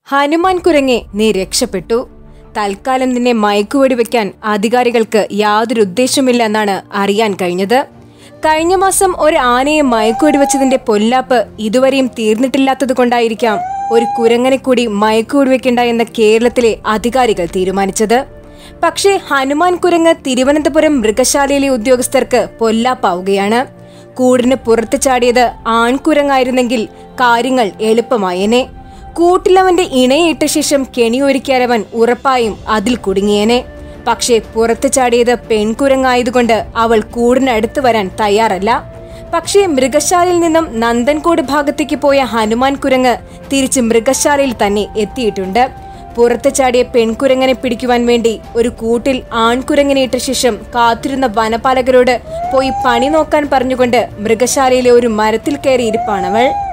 ഹനുമാൻ കുരങ്ങെ നീ രക്ഷപ്പെട്ടു തൽക്കാലം നിന്നെ മയക്കുവെടി വെക്കാൻ അധികാരികൾക്ക് യാതൊരു ഉദ്ദേശമില്ല എന്നാണ് അറിയാൻ കഴിഞ്ഞത് കഴിഞ്ഞ മാസം ഒരു ആനയെ മയക്കുവെടി വെച്ചതിന്റെ പൊല്ലാപ്പ് ഇതുവരെയും തീർന്നിട്ടില്ലാത്തത് കൊണ്ടായിരിക്കാം ഒരു കുരങ്ങനെ കൂടി മയക്കുവെടി വെക്കണ്ട എന്ന കേരളത്തിലെ അധികാരികൾ തീരുമാനിച്ചത് പക്ഷേ ഹനുമാൻ കുരങ്ങ് തിരുവനന്തപുരം മൃഗശാലയിലെ ഉദ്യോഗസ്ഥർക്ക് പൊല്ലാപ്പാവുകയാണ് കൂടിന് പുറത്തു ചാടിയത് ആൺകുരങ്ങായിരുന്നെങ്കിൽ കാര്യങ്ങൾ എളുപ്പമായേനെ കൂട്ടിലവന്റെ ഇണയിട്ട ശേഷം കെണിയൊരുക്കിയാലവൻ ഉറപ്പായും അതിൽ കുടുങ്ങിയേനെ പക്ഷേ പുറത്തു ചാടിയത് പെൺകുരങ്ങായതുകൊണ്ട് അവൾ കൂടിനടുത്ത് വരാൻ തയ്യാറല്ല പക്ഷേ മൃഗശാലയിൽ നിന്നും നന്ദൻകോട് ഭാഗത്തേക്ക് പോയ ഹനുമാൻ കുരങ്ങ് തിരിച്ച് മൃഗശാലയിൽ തന്നെ എത്തിയിട്ടുണ്ട് പുറത്തു ചാടിയ പെൺകുരങ്ങനെ പിടിക്കുവാൻ വേണ്ടി ഒരു കൂട്ടിൽ ആൺകുരങ്ങനെ ഇട്ട ശേഷം കാത്തിരുന്ന വനപാലകരോട് പോയി പണി നോക്കാൻ പറഞ്ഞുകൊണ്ട് മൃഗശാലയിലെ ഒരു മരത്തിൽ കയറി ഇരിപ്പാണവൾ